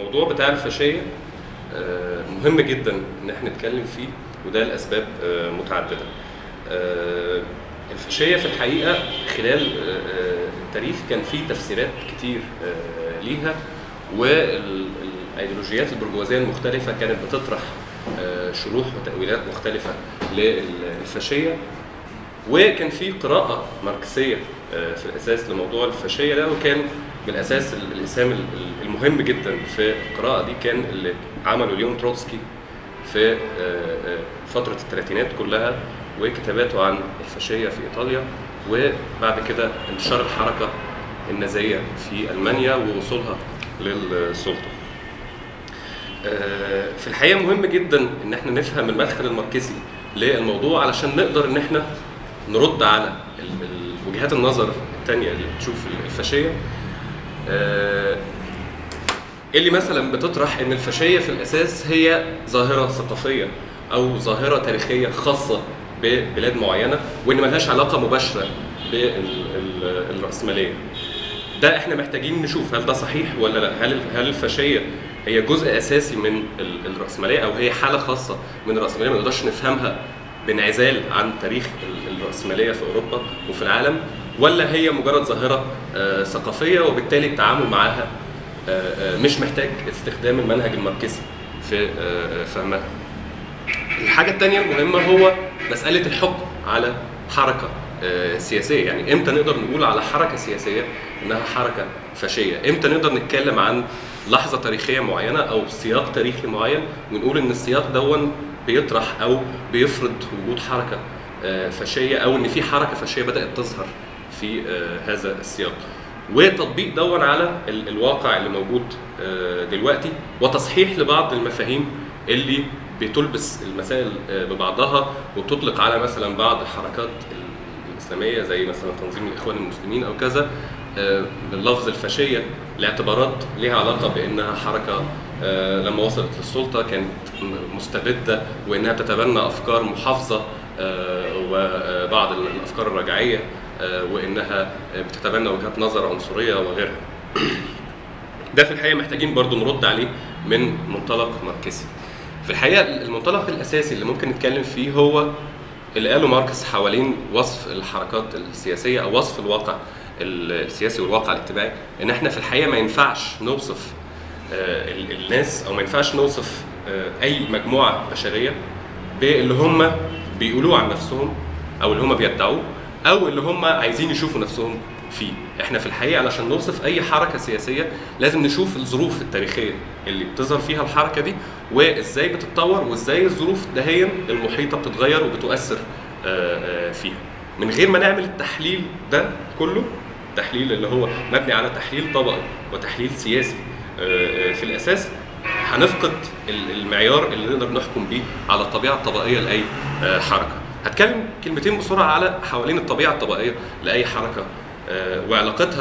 الموضوع بتاع الفاشيه آه، مهم جدا ان احنا نتكلم فيه وده لاسباب آه، متعدده. آه، الفاشيه في الحقيقه خلال آه، آه، التاريخ كان في تفسيرات كتير آه، ليها والايديولوجيات البرجوازيه المختلفه كانت بتطرح آه، شروح وتاويلات مختلفه للفاشيه وكان في قراءة ماركسية آه، في الأساس لموضوع الفاشية ده وكان بالأساس ال- الإسهام ال- ال- المهم جدا في القراءة دي كان اللي عمله ليون تروتسكي في آه، آه، فترة الثلاثينات كلها وكتاباته عن الفاشية في إيطاليا وبعد كده انتشار الحركة النازية في ألمانيا ووصولها للسلطة. آه، في الحقيقه مهم جدا ان احنا نفهم المدخل الماركسي للموضوع علشان نقدر ان احنا نرد على ال- ال- وجهات النظر الثانيه اللي بتشوف الفاشيه آه، اللي مثلا بتطرح ان الفاشيه في الاساس هي ظاهره ثقافيه او ظاهره تاريخيه خاصه ببلاد معينه وان ملهاش علاقه مباشره بالراسماليه ده احنا محتاجين نشوف هل ده صحيح ولا لا هل هل الفاشيه هي جزء اساسي من ال- الراسماليه او هي حاله خاصه من الراسماليه ما نقدرش نفهمها بانعزال عن تاريخ ال- الراسماليه في اوروبا وفي العالم ولا هي مجرد ظاهره آه، ثقافيه وبالتالي التعامل معاها آه، آه، مش محتاج استخدام المنهج الماركسي في آه، فهمها الحاجة التانية المهمة هو مسألة الحكم على حركة آه، سياسية يعني امتى نقدر نقول على حركة سياسية انها حركة فاشية امتى نقدر نتكلم عن لحظة تاريخية معينة او سياق تاريخي معين ونقول ان السياق دون بيطرح او بيفرض وجود حركة آه، فاشية او ان في حركة فاشية بدأت تظهر في آه، هذا السياق وتطبيق دون على ال- الواقع اللي موجود آه، دلوقتي وتصحيح لبعض المفاهيم اللي بتلبس المسائل آه، ببعضها وتطلق على مثلا بعض الحركات الاسلاميه زي مثلا تنظيم الاخوان المسلمين او كذا آه، باللفظ الفاشيه لاعتبارات لها علاقه بانها حركه آه، لما وصلت للسلطه كانت م- مستبده وانها بتتبنى افكار محافظه آه، وبعض الافكار الرجعيه آه، وانها بتتبنى وجهات نظر عنصريه وغيرها. ده في الحقيقه محتاجين برضو نرد عليه من منطلق ماركسي. في الحقيقه المنطلق الاساسي اللي ممكن نتكلم فيه هو اللي قاله ماركس حوالين وصف الحركات السياسيه او وصف الواقع السياسي والواقع الاجتماعي ان احنا في الحقيقه ما ينفعش نوصف آه، ال- الناس او ما ينفعش نوصف آه، اي مجموعه بشريه باللي هم بيقولوه عن نفسهم او اللي هم بيدعوه او اللي هم عايزين يشوفوا نفسهم فيه احنا في الحقيقه علشان نوصف اي حركه سياسيه لازم نشوف الظروف التاريخيه اللي بتظهر فيها الحركه دي وازاي بتتطور وازاي الظروف دهيا المحيطه بتتغير وبتؤثر آه، آه، فيها من غير ما نعمل التحليل ده كله التحليل اللي هو مبني على تحليل طبقي وتحليل سياسي آه، آه، في الاساس هنفقد ال- المعيار اللي نقدر نحكم بيه على الطبيعه الطبيعيه لاي آه، حركه. هتكلم كلمتين بسرعه على حوالين الطبيعه الطبيعيه لاي حركه آه، وعلاقتها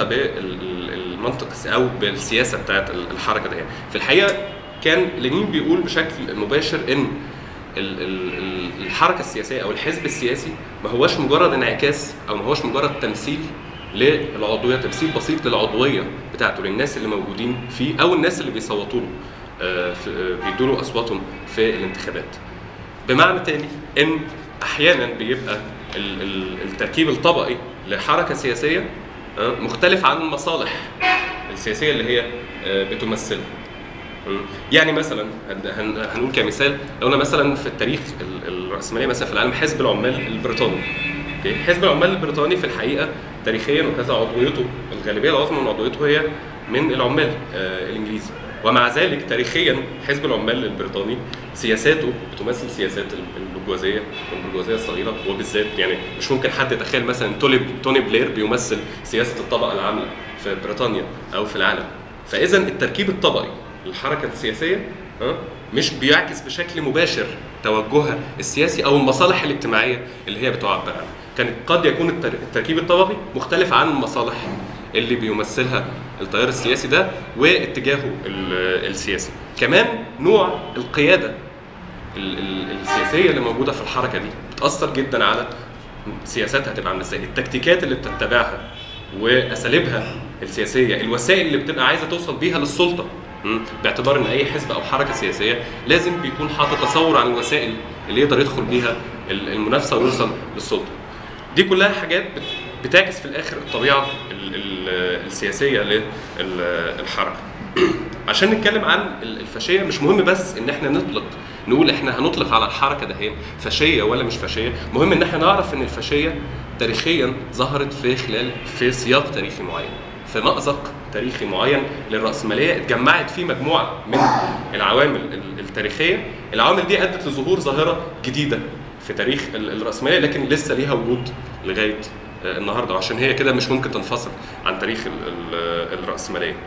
بالمنطق الس- او بالسياسه بتاعت ال- الحركه دي. في الحقيقه كان لينين بيقول بشكل مباشر ان ال- ال- ال- الحركه السياسيه او الحزب السياسي ما هوش مجرد انعكاس او ما هوش مجرد تمثيل للعضويه تمثيل بسيط للعضويه بتاعته للناس اللي موجودين فيه او الناس اللي بيصوتوا له آه، في- آه، بيدوا له اصواتهم في الانتخابات. بمعنى تاني ان احيانا بيبقى ال- ال- التركيب الطبقي لحركه سياسيه آه، مختلف عن المصالح السياسيه اللي هي آه، بتمثلها. مم. يعني مثلا هن- هن- هنقول كمثال لو انا مثلا في التاريخ ال- الراسماليه مثلا في العالم حزب العمال البريطاني أوكي؟ حزب العمال البريطاني في الحقيقه تاريخيا وكذا عضويته الغالبيه العظمى من عضويته هي من العمال آه، الانجليزي ومع ذلك تاريخيا حزب العمال البريطاني سياساته بتمثل سياسات البرجوازيه والبرجوازيه الصغيره وبالذات يعني مش ممكن حد يتخيل مثلا توني توني بلير بيمثل سياسه الطبقه العامله في بريطانيا او في العالم فاذا التركيب الطبقي للحركه السياسيه ها، مش بيعكس بشكل مباشر توجهها السياسي او المصالح الاجتماعيه اللي هي بتعبر عنها كان قد يكون التر- التركيب الطبقي مختلف عن المصالح اللي بيمثلها التيار السياسي ده واتجاهه ال- السياسي كمان نوع القياده ال- ال- السياسيه اللي موجوده في الحركه دي بتاثر جدا على سياساتها هتبقى عامله ازاي التكتيكات اللي بتتبعها واساليبها السياسيه الوسائل اللي بتبقى عايزه توصل بيها للسلطه مم. باعتبار ان اي حزب او حركه سياسيه لازم بيكون حاطط تصور عن الوسائل اللي يقدر يدخل بيها ال- المنافسه ويوصل للسلطه. دي كلها حاجات بت- بتعكس في الاخر الطبيعه ال- ال- السياسيه للحركه. عشان نتكلم عن ال- الفاشيه مش مهم بس ان احنا نطلق نقول احنا هنطلق على الحركه ده هي فاشيه ولا مش فاشيه، مهم ان احنا نعرف ان الفاشيه تاريخيا ظهرت في خلال في سياق تاريخي معين. في مأزق تاريخي معين للرأسمالية اتجمعت فيه مجموعة من العوامل ال- التاريخية العوامل دي أدت لظهور ظاهرة جديدة في تاريخ ال- الرأسمالية لكن لسه ليها وجود لغاية آه، النهاردة وعشان هي كده مش ممكن تنفصل عن تاريخ ال- ال- الرأسمالية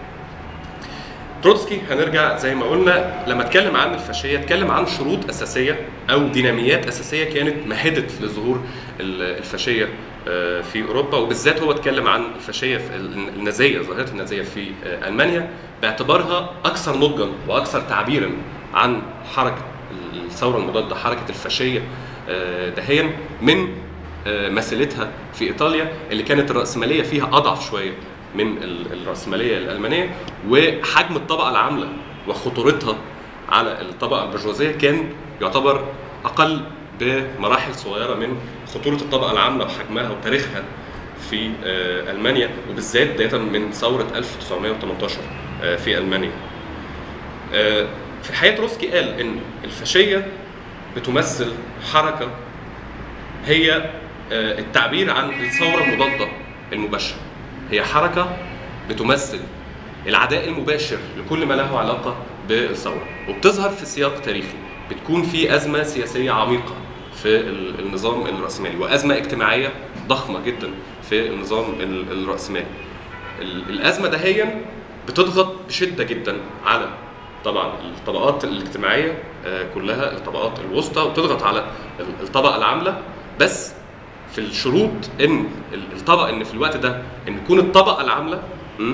تروتسكي هنرجع زي ما قلنا لما اتكلم عن الفاشيه اتكلم عن شروط اساسيه او ديناميات اساسيه كانت مهدت لظهور ال- الفاشيه آه، في اوروبا وبالذات هو اتكلم عن الفاشيه في ال- النازيه ظاهره النازيه في آه، المانيا باعتبارها اكثر نضجا واكثر تعبيرا عن حركه الثوره المضاده حركه الفاشيه آه، دهيا من آه، مثيلتها في ايطاليا اللي كانت الراسماليه فيها اضعف شويه من ال- الراسماليه الالمانيه وحجم الطبقه العامله وخطورتها على الطبقه البرجوازيه كان يعتبر اقل بمراحل صغيره من خطوره الطبقه العامله وحجمها وتاريخها في آه، المانيا وبالذات بدايه من ثوره 1918 آه، في المانيا. آه، في الحقيقه تروسكي قال ان الفاشيه بتمثل حركه هي آه، التعبير عن الثوره المضاده المباشره. هي حركه بتمثل العداء المباشر لكل ما له علاقه بالثوره وبتظهر في سياق تاريخي بتكون في ازمه سياسيه عميقه في ال- النظام الراسمالي وازمه اجتماعيه ضخمه جدا في النظام ال- الراسمالي. ال- الازمه دهيا بتضغط بشده جدا على طبعا الطبقات الاجتماعيه آه، كلها الطبقات الوسطى وبتضغط على ال- الطبقه العامله بس في الشروط ان ال- الطبقه ان في الوقت ده ان تكون الطبقه العامله م،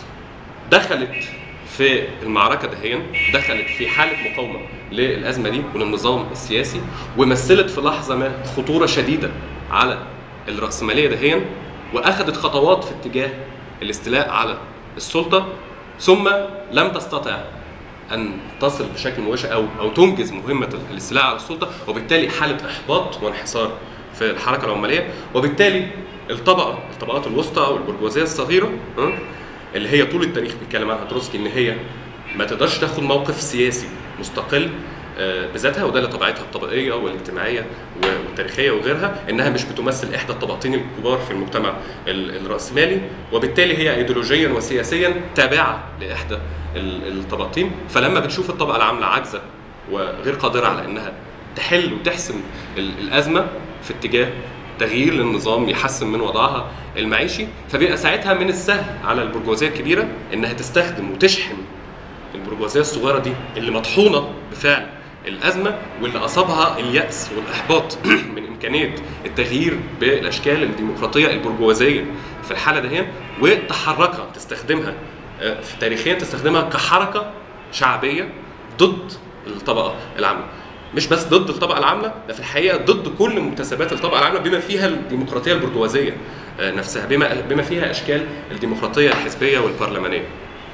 دخلت في المعركه دهيا دخلت في حاله مقاومه للازمه دي وللنظام السياسي ومثلت في لحظه ما خطوره شديده على الراسماليه دهيا واخذت خطوات في اتجاه الاستيلاء على السلطه ثم لم تستطع ان تصل بشكل مباشر او او تنجز مهمه الاستيلاء على السلطه وبالتالي حاله احباط وانحسار في الحركه العماليه وبالتالي الطبقه الطبقات الوسطى او البرجوازيه الصغيره ها، اللي هي طول التاريخ بيتكلم عنها تروتسكي ان هي ما تقدرش تاخد موقف سياسي مستقل آه، بذاتها وده لطبيعتها الطبقيه والاجتماعيه والتاريخيه وغيرها انها مش بتمثل احدى الطبقتين الكبار في المجتمع ال- الراسمالي وبالتالي هي ايديولوجيا وسياسيا تابعه لاحدى ال- الطبقتين فلما بتشوف الطبقه العامله عاجزه وغير قادره على انها تحل وتحسم ال- الازمه في اتجاه تغيير للنظام يحسن من وضعها المعيشي فبيبقى ساعتها من السهل على البرجوازيه الكبيره انها تستخدم وتشحن البرجوازيه الصغيره دي اللي مطحونه بفعل الازمه واللي اصابها الياس والاحباط من امكانيه التغيير بالاشكال الديمقراطيه البرجوازيه في الحاله دهيا وتحركها تستخدمها آه، في تاريخيا تستخدمها كحركه شعبيه ضد الطبقه العامله مش بس ضد الطبقه العامله ده في الحقيقه ضد كل مكتسبات الطبقه العامله بما فيها الديمقراطيه البرجوازيه آه، نفسها بما بما فيها اشكال الديمقراطيه الحزبيه والبرلمانيه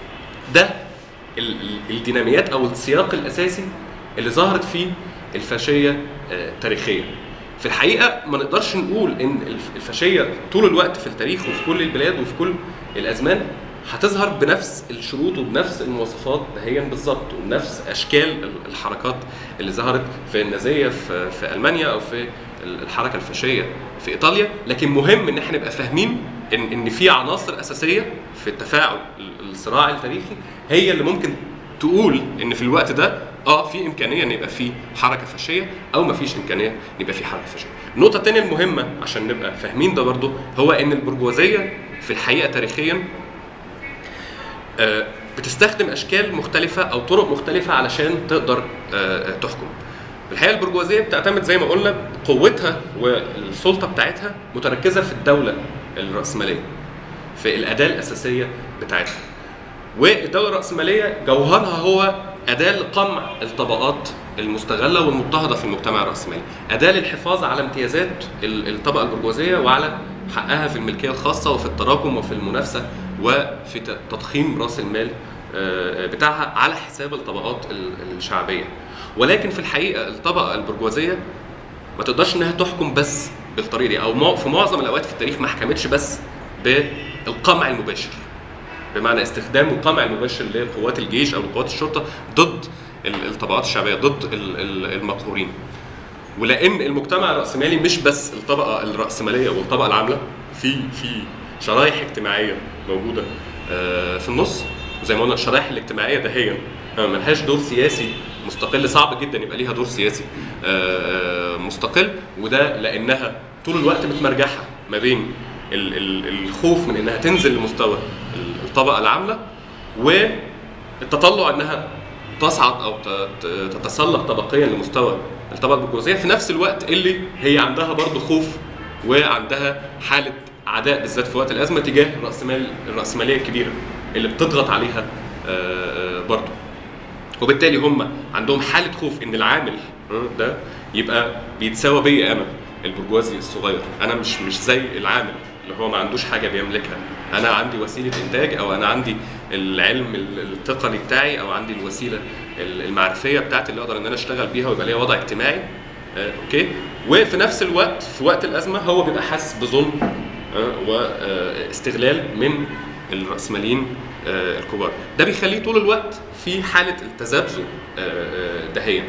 ده ال- ال- الديناميات او السياق الاساسي اللي ظهرت فيه الفاشيه آه، تاريخيا في الحقيقه ما نقدرش نقول ان الف- الفاشيه طول الوقت في التاريخ وفي كل البلاد وفي كل الازمان هتظهر بنفس الشروط وبنفس المواصفات دهيا بالظبط وبنفس اشكال ال- الحركات اللي ظهرت في النازيه في, في المانيا او في ال- الحركه الفاشيه في ايطاليا لكن مهم ان احنا نبقى فاهمين ان ان في عناصر اساسيه في التفاعل ال- الصراع التاريخي هي اللي ممكن تقول ان في الوقت ده اه في امكانيه ان يبقى في حركه فاشيه او ما فيش امكانيه ان يبقى في حركه فاشيه. النقطه الثانيه المهمه عشان نبقى فاهمين ده برضو هو ان البرجوازيه في الحقيقه تاريخيا آه، بتستخدم اشكال مختلفه او طرق مختلفه علشان تقدر آه، تحكم. الحقيقه البرجوازيه بتعتمد زي ما قلنا قوتها والسلطه بتاعتها متركزه في الدوله الراسماليه. في الاداه الاساسيه بتاعتها. والدوله الراسماليه جوهرها هو اداه لقمع الطبقات المستغله والمضطهده في المجتمع الراسمالي، اداه للحفاظ على امتيازات ال- الطبقه البرجوازيه وعلى حقها في الملكيه الخاصه وفي التراكم وفي المنافسه وفي ت- تضخيم راس المال آه، بتاعها على حساب الطبقات ال- الشعبيه ولكن في الحقيقه الطبقه البرجوازيه ما تقدرش انها تحكم بس بالطريقه دي او مع- في معظم الاوقات في التاريخ ما حكمتش بس بالقمع المباشر بمعنى استخدام القمع المباشر لقوات الجيش او لقوات الشرطه ضد ال- الطبقات الشعبيه ضد ال- ال- المقهورين ولان المجتمع الراسمالي مش بس الطبقه الراسماليه والطبقه العامله في في شرايح اجتماعيه موجوده آه، في النص وزي ما قلنا الشرايح الاجتماعيه دهيا آه، ملهاش دور سياسي مستقل صعب جدا يبقى ليها دور سياسي آه، آه، مستقل وده لانها طول الوقت متمرجحه ما بين ال- ال- الخوف من انها تنزل لمستوى ال- الطبقه العامله والتطلع انها تصعد او ت- ت- تتسلق طبقيا لمستوى الطبقه البرجوازيه في نفس الوقت اللي هي عندها برضه خوف وعندها حاله عداء بالذات في وقت الازمه تجاه الراسمال الراسماليه الكبيره اللي بتضغط عليها آه، آه، برضه وبالتالي هم عندهم حاله خوف ان العامل آه، ده يبقى بيتساوى بيا انا البرجوازي الصغير انا مش مش زي العامل اللي هو ما عندوش حاجه بيملكها انا عندي وسيله انتاج او انا عندي العلم التقني بتاعي او عندي الوسيله المعرفيه بتاعتي اللي اقدر ان انا اشتغل بيها ويبقى ليا وضع اجتماعي آه، اوكي وفي نفس الوقت في وقت الازمه هو بيبقى حاسس بظلم آه، واستغلال من الراسماليين آه، الكبار ده بيخليه طول الوقت في حاله التذبذب آه، آه، دهيا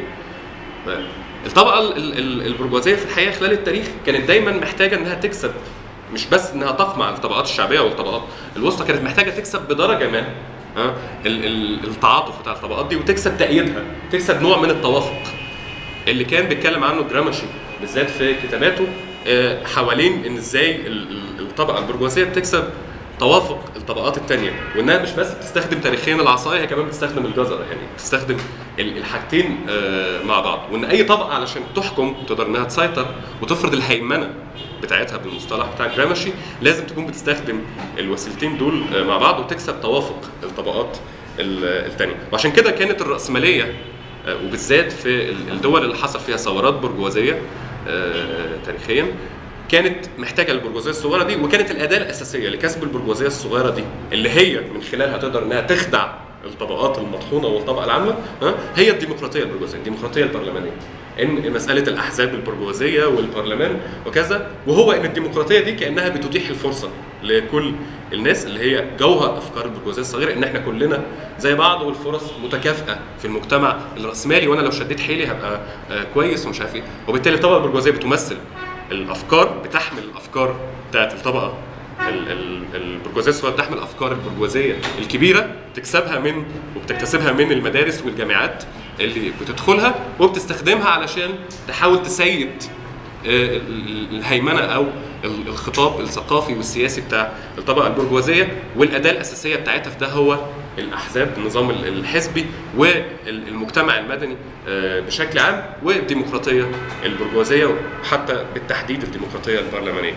الطبقه ال- ال- البرجوازيه في الحقيقه خلال التاريخ كانت دايما محتاجه انها تكسب مش بس انها تقمع الطبقات الشعبيه والطبقات الوسطى كانت محتاجه تكسب بدرجه ما ها، ال- ال- التعاطف بتاع الطبقات دي وتكسب تأييدها تكسب نوع من التوافق اللي كان بيتكلم عنه جرامشي بالذات في كتاباته آه، حوالين ان ازاي ال- ال- الطبقه البرجوازيه بتكسب توافق الطبقات التانية وانها مش بس بتستخدم تاريخيا العصايه هي كمان بتستخدم الجزره يعني بتستخدم ال- الحاجتين آه، مع بعض وان اي طبقه علشان تحكم تقدر انها تسيطر وتفرض الهيمنه بتاعتها بالمصطلح بتاع جرامشي لازم تكون بتستخدم الوسيلتين دول آه، مع بعض وتكسب توافق الطبقات ال- التانية وعشان كده كانت الرأسمالية آه، وبالذات في ال- الدول اللي حصل فيها ثورات برجوازية آه، تاريخيا كانت محتاجه البرجوازيه الصغيره دي وكانت الاداه الاساسيه لكسب البرجوازيه الصغيره دي اللي هي من خلالها تقدر انها تخدع الطبقات المطحونه والطبقه العامه ها، هي الديمقراطيه البرجوازيه الديمقراطيه البرلمانيه ان مساله الاحزاب البرجوازيه والبرلمان وكذا وهو ان الديمقراطيه دي كانها بتتيح الفرصه لكل الناس اللي هي جوهر افكار البرجوازيه الصغيره ان احنا كلنا زي بعض والفرص متكافئه في المجتمع الراسمالي وانا لو شديت حيلي هبقى آه، كويس ومش عارف ايه وبالتالي الطبقه البرجوازيه بتمثل الافكار بتحمل الافكار بتاعت الطبقه ال- ال- البرجوازيه الصغيره بتحمل الافكار البرجوازيه الكبيره تكسبها من وبتكتسبها من المدارس والجامعات اللي بتدخلها وبتستخدمها علشان تحاول تسيد آه، ال- ال- الهيمنه او ال- الخطاب الثقافي والسياسي بتاع الطبقه البرجوازيه والاداه الاساسيه بتاعتها في ده هو الاحزاب النظام ال- الحزبي والمجتمع المدني آه، بشكل عام والديمقراطيه البرجوازيه وحتى بالتحديد الديمقراطيه البرلمانيه.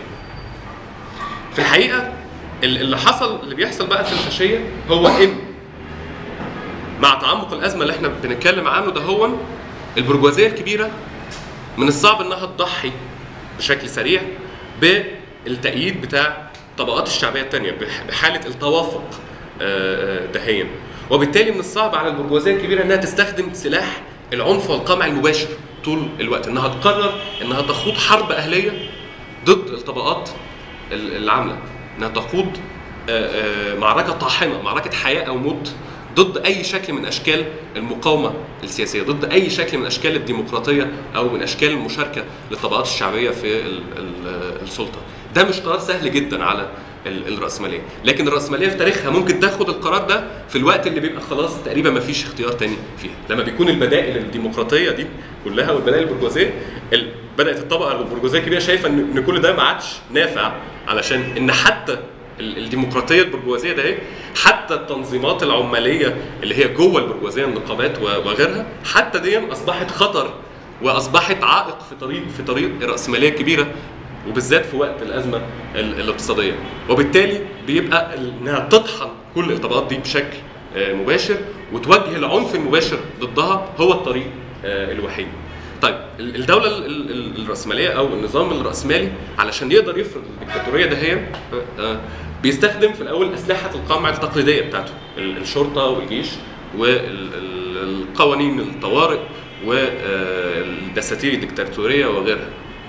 في الحقيقه ال- اللي حصل اللي بيحصل بقى في الفاشيه هو ان مع تعمق الازمه اللي احنا بنتكلم عنه ده هو البرجوازيه الكبيره من الصعب انها تضحي بشكل سريع بالتأييد بتاع الطبقات الشعبيه الثانيه بحاله التوافق آه، آه، دهيا وبالتالي من الصعب على البرجوازيه الكبيره انها تستخدم سلاح العنف والقمع المباشر طول الوقت انها تقرر انها تخوض حرب اهليه ضد الطبقات ال- العامله انها تخوض آه، آه، معركه طاحنه معركه حياه او موت ضد اي شكل من اشكال المقاومه السياسيه ضد اي شكل من اشكال الديمقراطيه او من اشكال المشاركه للطبقات الشعبيه في ال- ال- السلطه ده مش قرار سهل جدا على ال- الرأسمالية لكن الرأسمالية في تاريخها ممكن تاخد القرار ده في الوقت اللي بيبقى خلاص تقريبا ما فيش اختيار تاني فيها لما بيكون البدائل الديمقراطية دي كلها والبدائل البرجوازية ال- بدأت الطبقة البرجوازية الكبيرة شايفة ان إن كل ده ما عادش نافع علشان ان حتى ال- الديمقراطيه البرجوازيه ده ايه حتى التنظيمات العماليه اللي هي جوه البرجوازيه النقابات و- وغيرها حتى دي اصبحت خطر واصبحت عائق في طريق في طريق الراسماليه الكبيره وبالذات في وقت الازمه ال- الاقتصاديه وبالتالي بيبقى ال- انها تطحن كل الطبقات دي بشكل آه، مباشر وتوجه العنف المباشر ضدها هو الطريق آه، الوحيد طيب ال- الدوله ال- ال- ال- الراسماليه او النظام الراسمالي علشان يقدر يفرض الدكتاتوريه ده هي آه، بيستخدم في الاول اسلحه القمع التقليديه بتاعته ال- الشرطه والجيش والقوانين الطوارئ والدساتير الدكتاتوريه وغيرها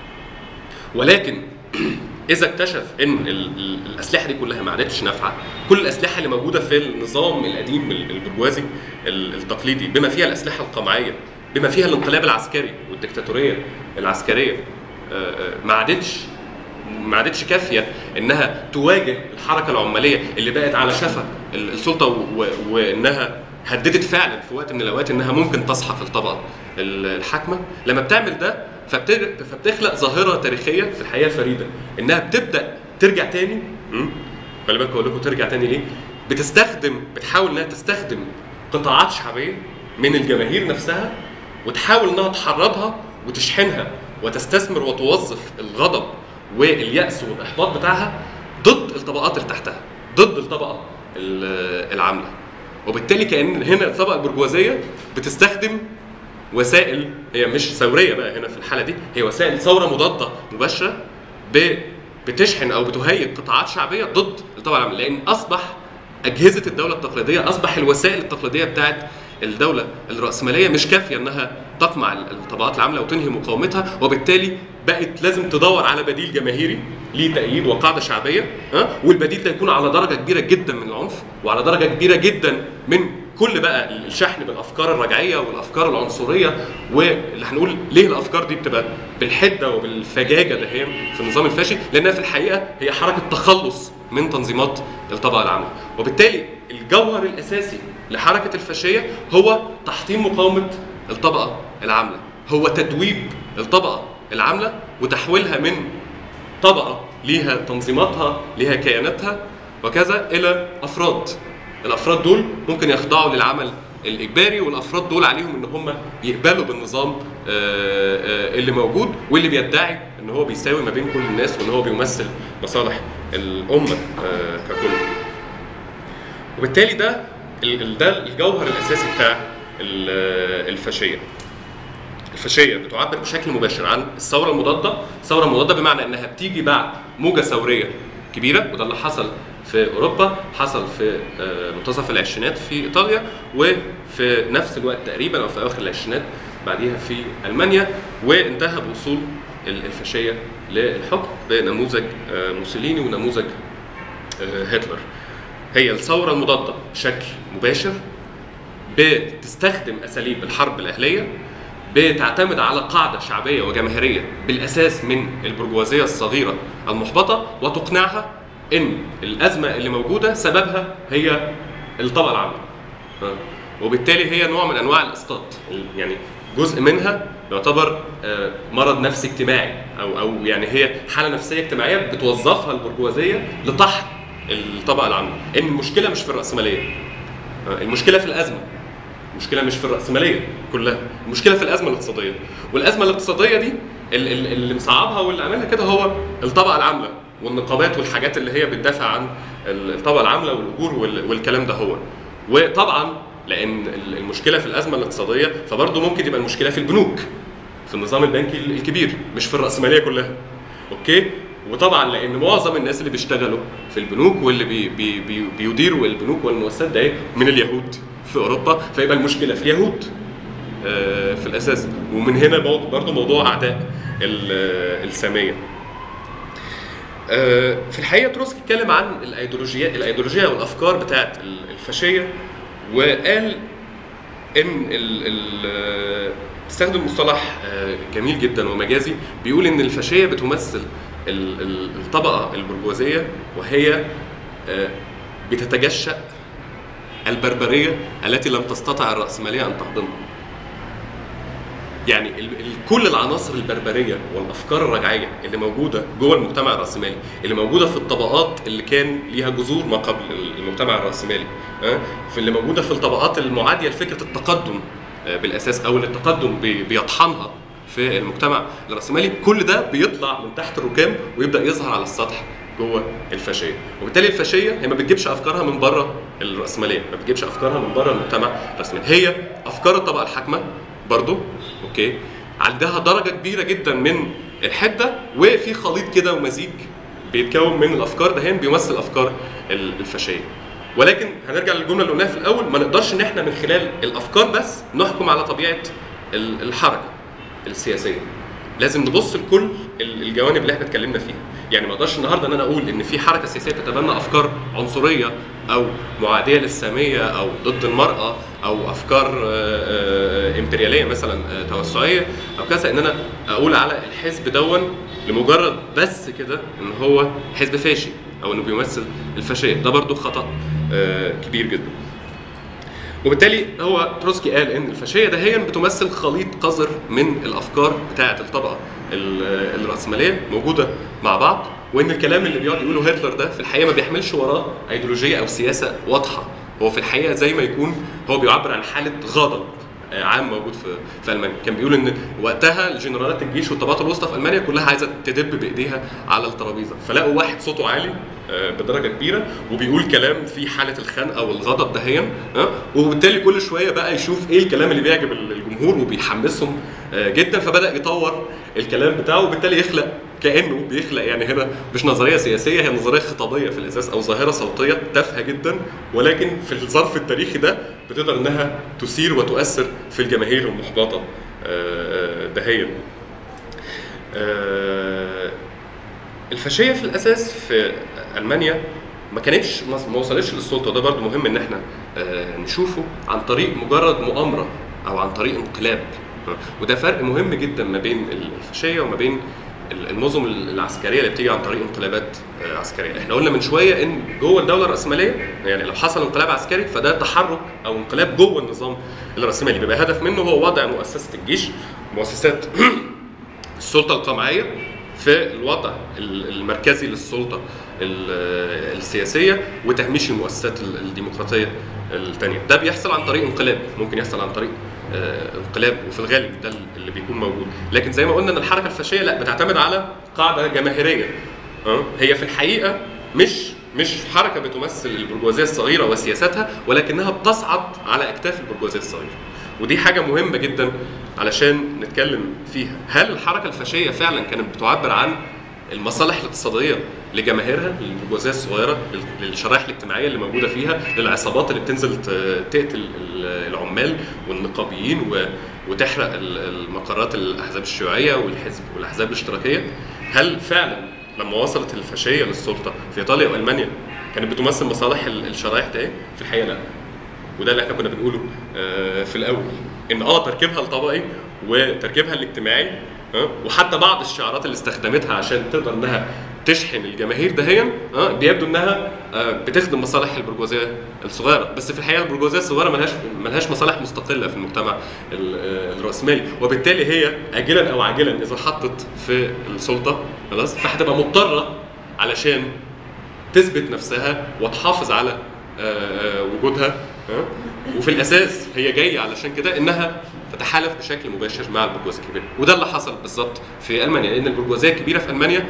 ولكن اذا اكتشف ان ال- ال- الاسلحه دي كلها ما عادتش نافعه كل الاسلحه اللي موجوده في النظام القديم ال- البرجوازي ال- التقليدي بما فيها الاسلحه القمعيه بما فيها الانقلاب العسكري والدكتاتوريه العسكريه آه، آه، ما عادتش ما عادتش كافيه انها تواجه الحركه العماليه اللي بقت على شفا ال- السلطه و- و- وانها هددت فعلا في وقت من الاوقات انها ممكن تسحق الطبقه ال- الحاكمه لما بتعمل ده فبت- فبتخلق ظاهره تاريخيه في الحقيقه فريده انها بتبدا ترجع تاني م? خلي بالك اقول لكم ترجع تاني ليه بتستخدم بتحاول انها تستخدم قطاعات شعبيه من الجماهير نفسها وتحاول انها تحرضها وتشحنها وتستثمر وتوظف الغضب واليأس والإحباط بتاعها ضد الطبقات اللي تحتها ضد الطبقة ال- العاملة وبالتالي كأن هنا الطبقة البرجوازية بتستخدم وسائل هي مش ثورية بقى هنا في الحالة دي هي وسائل ثورة مضادة مباشرة ب- بتشحن أو بتهيئ قطاعات شعبية ضد الطبقة العاملة لأن أصبح أجهزة الدولة التقليدية أصبح الوسائل التقليدية بتاعت الدولة الرأسمالية مش كافية إنها تقمع الطبقات العاملة وتنهي مقاومتها وبالتالي بقت لازم تدور على بديل جماهيري ليه تأييد وقاعدة شعبية ها والبديل ده يكون على درجة كبيرة جدا من العنف وعلى درجة كبيرة جدا من كل بقى الشحن بالافكار الرجعيه والافكار العنصريه واللي هنقول ليه الافكار دي بتبقى بالحده وبالفجاجه ده هي في النظام الفاشي لانها في الحقيقه هي حركه تخلص من تنظيمات الطبقه العامله وبالتالي الجوهر الاساسي لحركه الفاشيه هو تحطيم مقاومه الطبقه العامله هو تدويب الطبقه العامله وتحويلها من طبقه ليها تنظيماتها ليها كياناتها وكذا الى افراد الافراد دول ممكن يخضعوا للعمل الاجباري والافراد دول عليهم ان هم يقبلوا بالنظام آه، آه، اللي موجود واللي بيدعي ان هو بيساوي ما بين كل الناس وان هو بيمثل مصالح الامه آه، ككل وبالتالي ده ال- ال- ده الجوهر الاساسي بتاع ال- الفاشيه الفاشيه بتعبر بشكل مباشر عن الثوره المضاده، الثوره المضاده بمعنى انها بتيجي بعد موجه ثوريه كبيره وده اللي حصل في اوروبا، حصل في آه، منتصف العشرينات في ايطاليا وفي نفس الوقت تقريبا او في اواخر العشرينات بعديها في المانيا وانتهى بوصول ال- الفاشيه للحكم بنموذج آه، موسوليني ونموذج آه، هتلر. هي الثوره المضاده بشكل مباشر بتستخدم اساليب الحرب الاهليه بتعتمد على قاعده شعبيه وجماهيريه بالاساس من البرجوازيه الصغيره المحبطه وتقنعها ان الازمه اللي موجوده سببها هي الطبقه العامه. ها. وبالتالي هي نوع من انواع الاسقاط يعني جزء منها يعتبر آه، مرض نفسي اجتماعي او او يعني هي حاله نفسيه اجتماعيه بتوظفها البرجوازيه لطحن الطبقه العامه ان المشكله مش في الراسماليه آه، المشكله في الازمه المشكله مش في الراسماليه كلها المشكله في الازمه الاقتصاديه والازمه الاقتصاديه دي ال- ال- اللي مصعبها واللي عاملها كده هو الطبقه العامله والنقابات والحاجات اللي هي بتدافع عن ال- الطبقه العامله والاجور وال- والكلام ده هو وطبعا لان ال- المشكله في الازمه الاقتصاديه فبرضه ممكن تبقى المشكله في البنوك في النظام البنكي ال- الكبير مش في الراسماليه كلها اوكي وطبعا لان معظم الناس اللي بيشتغلوا في البنوك واللي بي بي بي بيديروا البنوك والمؤسسات ده إيه؟ من اليهود في اوروبا فيبقى المشكله في اليهود آه، في الاساس ومن هنا برضه موضوع اعداء ال- آه، الساميه آه، في الحقيقه تروسكي اتكلم عن الايديولوجيا الايديولوجيه والافكار بتاعت ال- الفاشيه وقال ان ال ال استخدم مصطلح آه، جميل جدا ومجازي بيقول ان الفاشيه بتمثل ال- ال- الطبقه البرجوازيه وهي آه، بتتجشأ البربريه التي لم تستطع الراسماليه ان تهضمها. يعني ال- ال- كل العناصر البربريه والافكار الرجعيه اللي موجوده جوه المجتمع الراسمالي اللي موجوده في الطبقات اللي كان ليها جذور ما قبل المجتمع الراسمالي ها؟ في اللي موجوده في الطبقات المعاديه لفكره التقدم آه، بالاساس او اللي التقدم بي- بيطحنها في المجتمع الراسمالي كل ده بيطلع من تحت الركام ويبدا يظهر على السطح جوه الفاشيه وبالتالي الفاشيه هي ما بتجيبش افكارها من بره الراسماليه ما بتجيبش افكارها من بره المجتمع الراسمالي هي افكار الطبقه الحاكمه برضو اوكي عندها درجه كبيره جدا من الحده وفي خليط كده ومزيج بيتكون من الافكار ده بيمثل الافكار ال- الفاشيه ولكن هنرجع للجمله اللي قلناها في الاول ما نقدرش ان احنا من خلال الافكار بس نحكم على طبيعه ال- الحركه السياسيه لازم نبص لكل ال- الجوانب اللي احنا اتكلمنا فيها يعني ما اقدرش النهارده ان انا اقول ان في حركه سياسيه تتبنى افكار عنصريه او معاديه للساميه او ضد المراه او افكار آه، آه، امبرياليه مثلا آه، توسعيه او كذا ان انا اقول على الحزب دون لمجرد بس كده ان هو حزب فاشي او انه بيمثل الفاشيه ده برضو خطا آه، كبير جدا وبالتالي هو تروتسكي قال ان الفاشيه دهيا بتمثل خليط قذر من الافكار بتاعه الطبقه ال- الراسماليه موجوده مع بعض وان الكلام اللي بيقعد يقوله هتلر ده في الحقيقه ما بيحملش وراه ايديولوجيه او سياسه واضحه هو في الحقيقه زي ما يكون هو بيعبر عن حاله غضب آه، عام موجود في في المانيا كان بيقول ان وقتها الجنرالات الجيش والطبقات الوسطى في المانيا كلها عايزه تدب بايديها على الترابيزه فلقوا واحد صوته عالي آه، بدرجه كبيره وبيقول كلام فيه حاله الخنقه والغضب دهيا آه، وبالتالي كل شويه بقى يشوف ايه الكلام اللي بيعجب الجمهور وبيحمسهم آه، جدا فبدا يطور الكلام بتاعه وبالتالي يخلق كانه بيخلق يعني هنا مش نظريه سياسيه هي نظريه خطابيه في الاساس او ظاهره صوتيه تافهه جدا ولكن في الظرف التاريخي ده بتقدر انها تثير وتؤثر في الجماهير المحبطه آه، آه، دهيا آه، الفاشيه في الاساس في المانيا ما كانتش ما ما وصلتش للسلطه ده برضو مهم ان احنا آه، نشوفه عن طريق مجرد مؤامره او عن طريق انقلاب وده فرق مهم جدا ما بين الفاشيه وما بين النظم العسكريه اللي بتيجي عن طريق انقلابات آه، عسكريه احنا قلنا من شويه ان جوه الدوله الراسماليه يعني لو حصل انقلاب عسكري فده تحرك او انقلاب جوه النظام الراسمالي بيبقى هدف منه هو وضع مؤسسه الجيش مؤسسات السلطه القمعيه في الوضع المركزي للسلطه ال- السياسيه وتهميش المؤسسات ال- الديمقراطيه الثانيه ده بيحصل عن طريق انقلاب ممكن يحصل عن طريق آه، انقلاب وفي الغالب ده اللي بيكون موجود لكن زي ما قلنا ان الحركه الفاشيه لا بتعتمد على قاعده جماهيريه آه، هي في الحقيقه مش مش حركه بتمثل البرجوازيه الصغيره وسياساتها ولكنها بتصعد على اكتاف البرجوازيه الصغيره ودي حاجه مهمه جدا علشان نتكلم فيها هل الحركه الفاشيه فعلا كانت بتعبر عن المصالح الاقتصاديه لجماهيرها للبرجوازيه الصغيره لل- للشرائح الاجتماعيه اللي موجوده فيها للعصابات اللي بتنزل ت- تقتل ال- العمال والنقابيين و- وتحرق ال- المقرات الاحزاب الشيوعيه والحزب والاحزاب الاشتراكيه هل فعلا لما وصلت الفاشيه للسلطه في ايطاليا والمانيا كانت بتمثل مصالح ال- الشرائح ده في الحقيقه لا وده اللي احنا كنا بنقوله آه، في الاول ان اه تركيبها الطبقي وتركيبها الاجتماعي اه وحتى بعض الشعارات اللي استخدمتها عشان تقدر انها تشحن الجماهير دهيا اه بيبدو انها آه، بتخدم مصالح البرجوازيه الصغيره بس في الحقيقه البرجوازيه الصغيره ملهاش ملهاش مصالح مستقله في المجتمع ال- آه، الراسمالي وبالتالي هي اجلا او عاجلا اذا حطت في السلطه خلاص فهتبقى مضطره علشان تثبت نفسها وتحافظ على آه، آه، وجودها آه، وفي الاساس هي جايه علشان كده انها تتحالف بشكل مباشر مع البرجوازيه الكبيره وده اللي حصل بالظبط في المانيا لان البرجوازيه الكبيره في المانيا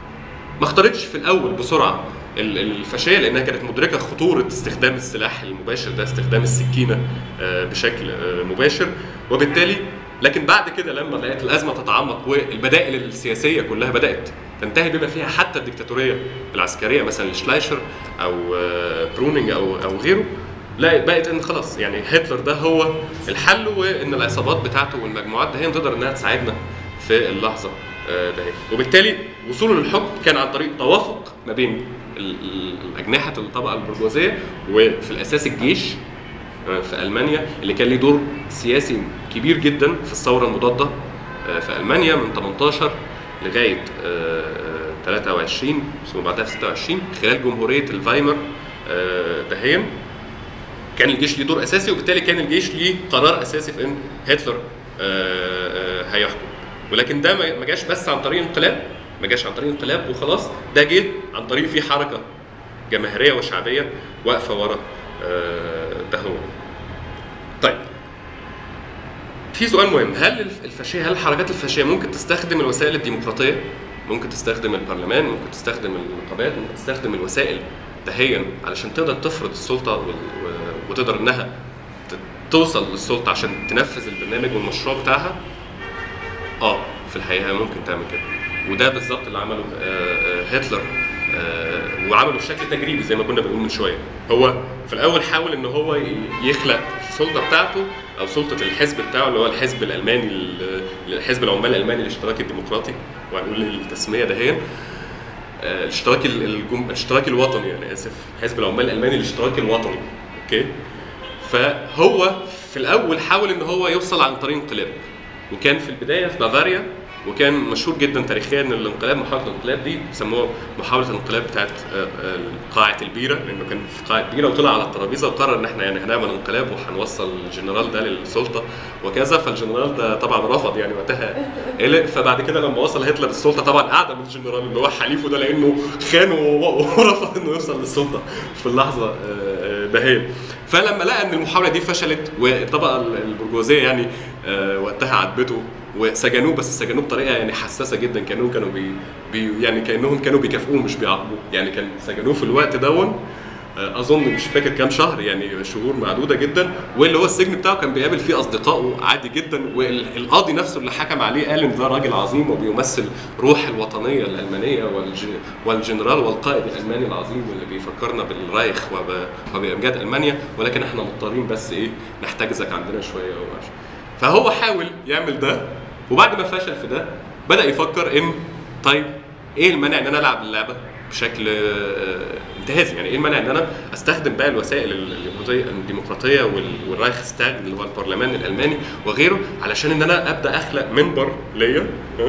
ما اختارتش في الاول بسرعه ال- الفاشيه لانها كانت مدركه خطوره استخدام السلاح المباشر ده استخدام السكينه آه، بشكل آه، مباشر وبالتالي لكن بعد كده لما لقيت الازمه تتعمق والبدائل السياسيه كلها بدات تنتهي بما فيها حتى الدكتاتوريه العسكريه مثلا شلايشر او آه، برونينج او او غيره لا بقت ان خلاص يعني هتلر ده هو الحل وان العصابات بتاعته والمجموعات ده هي تقدر انها تساعدنا في اللحظه آه، ده وبالتالي وصوله للحكم كان عن طريق توافق ما بين ال- ال- اجنحه الطبقه البرجوازيه وفي الاساس الجيش آه، في المانيا اللي كان ليه دور سياسي كبير جدا في الثوره المضاده آه، في المانيا من 18 لغايه آه، آه، 23 ثم بعدها في 26 خلال جمهوريه الفايمر آه، دهيا كان الجيش ليه دور اساسي وبالتالي كان الجيش ليه قرار اساسي في ان هتلر آه، آه، هيحكم ولكن ده ما ما جاش بس عن طريق انقلاب ما جاش عن طريق انقلاب وخلاص ده جه عن طريق في حركه جماهيريه وشعبيه واقفه ورا آه، ده هو طيب في سؤال مهم هل الف- الفاشيه هل الحركات الفاشيه ممكن تستخدم الوسائل الديمقراطيه ممكن تستخدم البرلمان ممكن تستخدم النقابات ممكن تستخدم الوسائل دهيا علشان تقدر تفرض السلطه وال- و- وتقدر انها ت- توصل للسلطه عشان تنفذ البرنامج والمشروع بتاعها اه في الحقيقه ممكن تعمل كده وده بالظبط اللي عمله آه، آه، هتلر آه، وعمله بشكل تجريبي زي ما كنا بنقول من شويه هو في الاول حاول ان هو ي- يخلق السلطه بتاعته او سلطه الحزب بتاعه اللي هو الحزب الالماني ال- الحزب العمال الالماني الاشتراكي الديمقراطي وهنقول التسميه دهيا آه، الاشتراكي ال- الجم... الاشتراكي الوطني انا اسف حزب العمال الالماني الاشتراكي الوطني اوكي فهو في الاول حاول ان هو يوصل عن طريق انقلاب وكان في البدايه في بافاريا وكان مشهور جدا تاريخيا ان الانقلاب محاوله الانقلاب دي بيسموها محاوله الانقلاب بتاعت آه، آه، قاعه البيره لانه كان في قاعه بيره وطلع على الترابيزه وقرر ان احنا يعني هنعمل انقلاب وهنوصل الجنرال ده للسلطه وكذا فالجنرال ده طبعا رفض يعني وقتها قلق فبعد كده لما وصل هتلر السلطه طبعا اعدم الجنرال اللي هو حليفه ده لانه خانه ورفض انه يوصل للسلطه في اللحظه آه، آه، دهيا فلما لقى ان المحاوله دي فشلت والطبقه البرجوازيه يعني آه، وقتها عاتبته وسجنوه بس سجنوه بطريقه يعني حساسه جدا كانوا كانوا بي بي يعني كانهم كانوا بيكافئوه مش بيعاقبوه يعني كان سجنوه في الوقت دون آه، اظن مش فاكر كام شهر يعني شهور معدوده جدا واللي هو السجن بتاعه كان بيقابل فيه اصدقائه عادي جدا والقاضي نفسه اللي حكم عليه قال ان ده راجل عظيم وبيمثل روح الوطنيه الالمانيه والج- والجنرال والقائد الالماني العظيم اللي بيفكرنا بالرايخ وب- وبامجاد المانيا ولكن احنا مضطرين بس ايه نحتجزك عندنا شويه وماشي فهو حاول يعمل ده وبعد ما فشل في ده بدا يفكر ان طيب ايه المانع ان انا العب اللعبه بشكل آه، انتهازي يعني ايه المانع ان انا استخدم بقى الوسائل الديمقراطيه الديمقراطيه وال- والرايخستاج اللي هو البرلمان الالماني وغيره علشان ان انا ابدا اخلق منبر ليا ها؟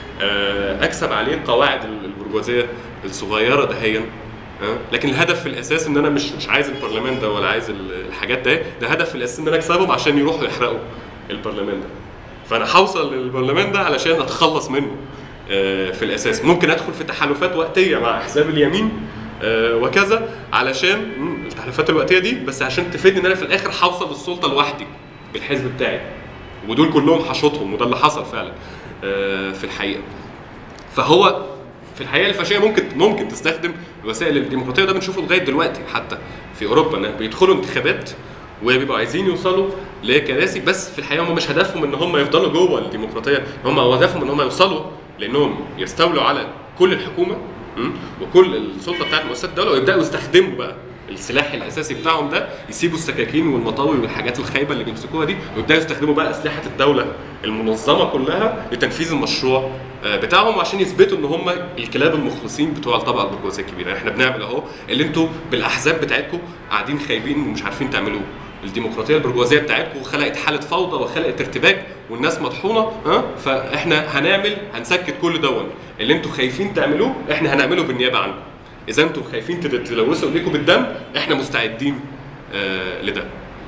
آه، اكسب عليه القواعد البرجوازيه الصغيره دهيا ها؟ لكن الهدف في الاساس ان انا مش مش عايز البرلمان ده ولا عايز ال- الحاجات ده ده هدف في الاساس ان انا اكسبهم عشان يروحوا يحرقوا البرلمان ده فانا هوصل للبرلمان ده علشان اتخلص منه آه، في الاساس ممكن ادخل في تحالفات وقتيه مع احزاب اليمين آه، وكذا علشان مم، التحالفات الوقتيه دي بس عشان تفيدني ان انا في الاخر هوصل للسلطه لوحدي بالحزب بتاعي ودول كلهم هشوطهم وده اللي حصل فعلا آه، في الحقيقه فهو في الحقيقه الفاشيه ممكن ممكن تستخدم الوسائل الديمقراطيه ده بنشوفه لغايه دلوقتي حتى في اوروبا ان بيدخلوا انتخابات وبيبقوا عايزين يوصلوا لكراسي بس في الحقيقه هم مش هدفهم ان هم يفضلوا جوه الديمقراطيه هم هدفهم ان هم يوصلوا لانهم يستولوا على كل الحكومه م? وكل السلطه بتاعت مؤسسات الدوله ويبداوا يستخدموا بقى السلاح الاساسي بتاعهم ده يسيبوا السكاكين والمطاوي والحاجات الخايبه اللي بيمسكوها دي ويبداوا يستخدموا بقى اسلحه الدوله المنظمه كلها لتنفيذ المشروع آه، بتاعهم وعشان يثبتوا ان هم الكلاب المخلصين بتوع الطبقه البرجوازيه الكبيره احنا بنعمل اهو اللي انتوا بالاحزاب بتاعتكم قاعدين خايبين ومش عارفين تعملوه الديمقراطيه البرجوازيه بتاعتكم خلقت حاله فوضى وخلقت ارتباك والناس مطحونه ها فاحنا هنعمل هنسكت كل دون اللي انتوا خايفين تعملوه احنا هنعمله بالنيابه عنكم اذا انتوا خايفين تد- تلوثوا ايديكم بالدم احنا مستعدين آه لده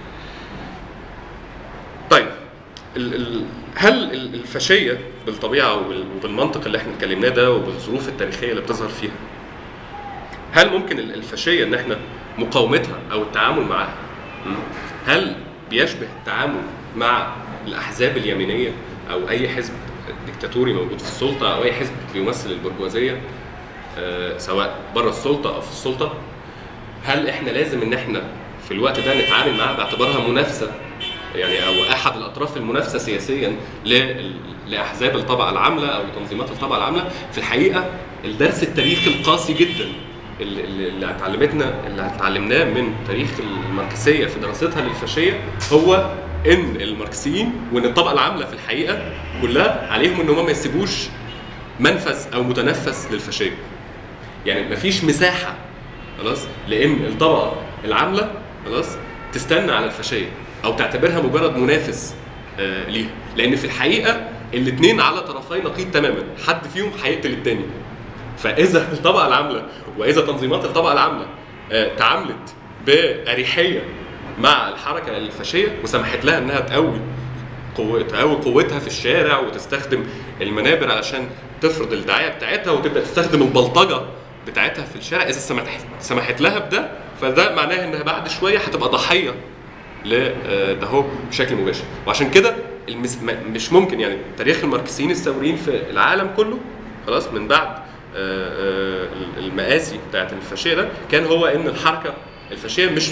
طيب ال ال هل ال- الفاشيه بالطبيعه وبال- وبالمنطق اللي احنا اتكلمناه ده وبالظروف التاريخيه اللي بتظهر فيها هل ممكن ال- الفاشيه ان احنا مقاومتها او التعامل معاها م? هل بيشبه التعامل مع الاحزاب اليمينيه او اي حزب ديكتاتوري موجود في السلطه او اي حزب بيمثل البرجوازيه آه، سواء بره السلطه او في السلطه هل احنا لازم ان احنا في الوقت ده نتعامل معاها باعتبارها منافسه يعني او احد الاطراف المنافسه سياسيا ل- لاحزاب الطبقه العامله او تنظيمات الطبقه العامله في الحقيقه الدرس التاريخي القاسي جدا اللي, اللي اللي اتعلمتنا اللي اتعلمناه من تاريخ الماركسيه في دراستها للفاشيه هو ان الماركسيين وان الطبقه العامله في الحقيقه كلها عليهم ان هم ما يسيبوش منفذ او متنفس للفاشيه يعني مفيش مساحه خلاص لان الطبقه العامله خلاص تستنى على الفاشيه او تعتبرها مجرد منافس آه ليها لان في الحقيقه الاثنين على طرفي نقيض تماما حد فيهم هيقتل الثاني فاذا الطبقه العامله واذا تنظيمات الطبقه العامله آه تعاملت باريحيه مع الحركه الفاشيه وسمحت لها انها تقوي قوتها قوي قوتها في الشارع وتستخدم المنابر علشان تفرض الدعايه بتاعتها وتبدا تستخدم البلطجه بتاعتها في الشارع اذا سمحت سمحت لها بده فده معناه انها بعد شويه هتبقى ضحيه لده هو بشكل مباشر وعشان كده المس... م- مش ممكن يعني تاريخ الماركسيين الثوريين في العالم كله خلاص من بعد آه، آه، المآسي بتاعت الفاشيه ده كان هو ان الحركه الفاشيه مش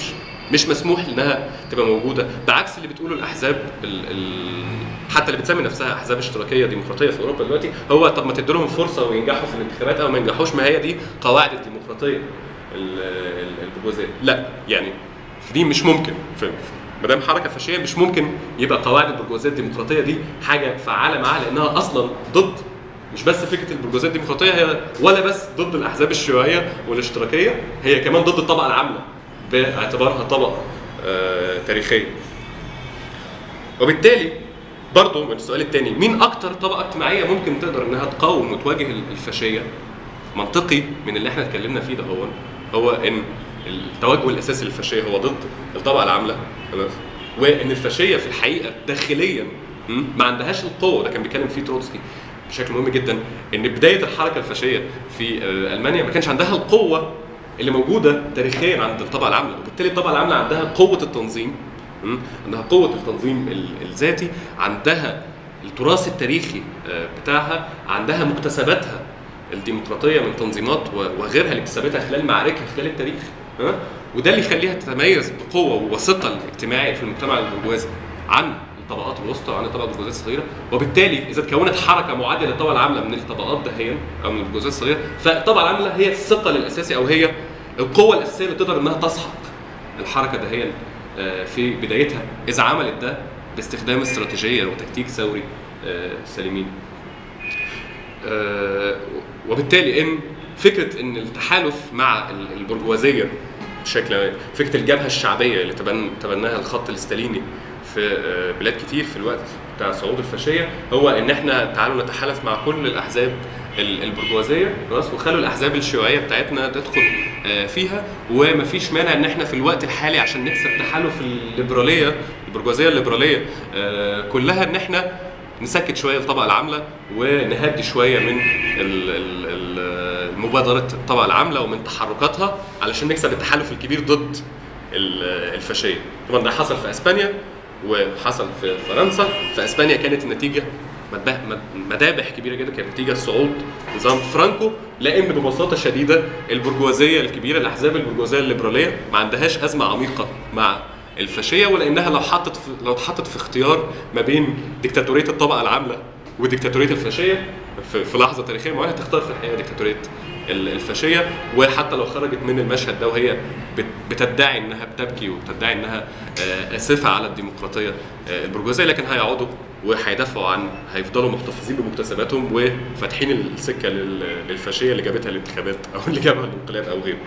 مش مسموح انها تبقى موجوده بعكس اللي بتقوله الاحزاب ال ال حتى اللي بتسمي نفسها احزاب اشتراكيه ديمقراطيه في اوروبا دلوقتي هو طب ما تدي لهم فرصه وينجحوا في الانتخابات او ما ينجحوش ما هي دي قواعد الديمقراطيه ال- ال- البرجوازيه لا يعني دي مش ممكن في ما دام حركه فاشيه مش ممكن يبقى قواعد البرجوازيه الديمقراطيه دي حاجه فعاله معاها لانها اصلا ضد مش بس فكره البرجوازيه الديمقراطيه هي ولا بس ضد الاحزاب الشيوعيه والاشتراكيه هي كمان ضد الطبقه العامله باعتبارها طبقه آه تاريخيه وبالتالي برضه من السؤال الثاني مين اكتر طبقه اجتماعيه ممكن تقدر انها تقاوم وتواجه الفاشيه منطقي من اللي احنا اتكلمنا فيه ده هو هو ان التوجه الاساسي للفاشيه هو ضد الطبقه العامله تمام وان الفاشيه في الحقيقه داخليا م، ما عندهاش القوه ده كان بيتكلم فيه تروتسكي بشكل مهم جدا ان بدايه الحركه الفاشيه في آه، المانيا ما كانش عندها القوه اللي موجوده تاريخيا عند الطبقه العامله وبالتالي الطبقه العامله عندها قوه التنظيم م، عندها قوه التنظيم ال- الذاتي عندها التراث التاريخي آه، بتاعها عندها مكتسباتها الديمقراطيه من تنظيمات و- وغيرها اللي اكتسبتها خلال معاركها خلال التاريخ ها؟ وده اللي يخليها تتميز بقوه ووثقه الاجتماعي في المجتمع البرجوازي عن الطبقات الوسطى وعن الطبقه البرجوازيه الصغيره وبالتالي اذا تكونت حركه معادله للطبقه العامله من الطبقات دهيا او من البرجوازيه الصغيره فالطبقه العامله هي الثقل الاساسي او هي القوه الاساسيه اللي تقدر انها تسحق الحركه دهيا آه، في بدايتها اذا عملت ده باستخدام استراتيجيه وتكتيك ثوري آه، سليمين آه، وبالتالي ان فكره ان التحالف مع ال- البرجوازيه بشكل عام، فكره الجبهه الشعبيه اللي تبن تبناها الخط الاستاليني في آه، بلاد كتير في الوقت بتاع صعود الفاشيه هو ان احنا تعالوا نتحالف مع كل الاحزاب ال- البرجوازيه خلاص وخلوا الاحزاب الشيوعيه بتاعتنا تدخل آه، فيها ومفيش مانع ان احنا في الوقت الحالي عشان نكسب تحالف الليبراليه البرجوازيه الليبراليه آه، كلها ان احنا نسكت شويه الطبقه العامله ونهدي شويه من ال- ال- ال- مبادره الطبقه العامله ومن تحركاتها علشان نكسب التحالف الكبير ضد ال- الفاشيه طبعا ده حصل في اسبانيا وحصل في فرنسا في اسبانيا كانت النتيجه مذبح- مد- مذابح كبيره جدا كانت نتيجه صعود نظام فرانكو لان ببساطه شديده البرجوازيه الكبيره الاحزاب البرجوازيه الليبراليه ما عندهاش ازمه عميقه مع الفاشيه ولانها لو حطت في لو اتحطت في اختيار ما بين ديكتاتوريه الطبقه العامله وديكتاتوريه الفاشيه في, في لحظه تاريخيه معينه هتختار في الحقيقه ديكتاتوريه ال- الفاشيه وحتى لو خرجت من المشهد ده وهي بت- بتدعي انها بتبكي وبتدعي انها آه، اسفه على الديمقراطيه آه، البرجوازيه لكن هيقعدوا وهيدافعوا عن هيفضلوا محتفظين بمكتسباتهم وفاتحين السكه لل- للفاشيه اللي جابتها الانتخابات او اللي جابها الانقلاب او غيره.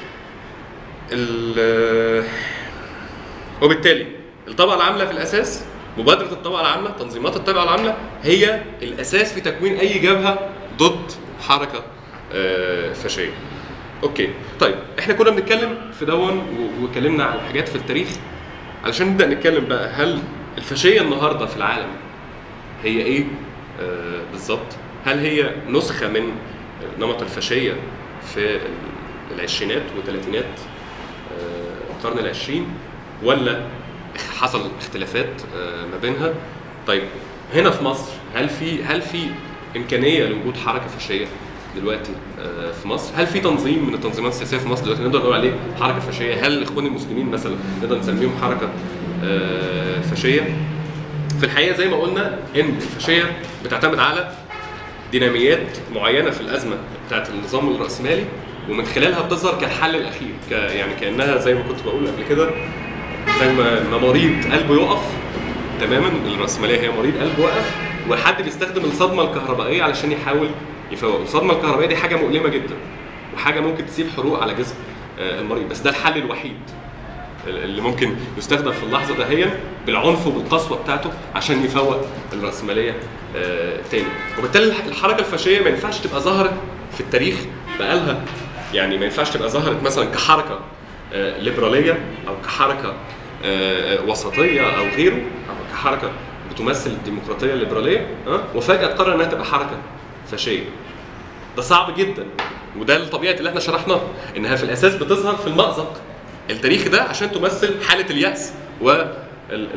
ال- وبالتالي الطبقه العامله في الاساس مبادره الطبقه العامله تنظيمات الطبقه العامله هي الاساس في تكوين اي جبهه ضد حركه آه، فاشيه اوكي طيب احنا كنا بنتكلم في دون و- واتكلمنا عن حاجات في التاريخ علشان نبدا نتكلم بقى هل الفاشيه النهارده في العالم هي ايه آه، بالظبط هل هي نسخه من نمط الفاشيه في العشرينات والثلاثينات آه، القرن العشرين ولا حصل اختلافات آه، ما بينها طيب هنا في مصر هل في هل في امكانيه لوجود حركه فاشيه دلوقتي آه، في مصر هل في تنظيم من التنظيمات السياسيه في مصر دلوقتي نقدر نقول عليه حركه فاشيه هل الاخوان المسلمين مثلا نقدر نسميهم حركه آه، فاشيه في الحقيقه زي ما قلنا ان الفاشيه بتعتمد على ديناميات معينه في الازمه بتاعت النظام الراسمالي ومن خلالها بتظهر كالحل الاخير ك يعني كانها زي ما كنت بقول قبل كده زي ما ما مريض قلبه يقف تماما الراسماليه هي مريض قلبه وقف وحد بيستخدم الصدمه الكهربائيه علشان يحاول يفوق الصدمه الكهربائيه دي حاجه مؤلمه جدا وحاجه ممكن تسيب حروق على جسم آه، المريض بس ده الحل الوحيد اللي ممكن يستخدم في اللحظه دهيا بالعنف وبالقسوه بتاعته عشان يفوق الراسماليه آه، تاني وبالتالي الح- الحركه الفاشيه ما ينفعش تبقى ظهرت في التاريخ بقالها يعني ما ينفعش تبقى ظهرت مثلا كحركه آه، ليبراليه او كحركه آه، آه، وسطيه او غيره او كحركه بتمثل الديمقراطيه الليبراليه ها وفجاه تقرر انها تبقى حركه فاشيه ده صعب جدا وده الطبيعه اللي احنا شرحناها انها في الاساس بتظهر في المأزق التاريخي ده عشان تمثل حاله اليأس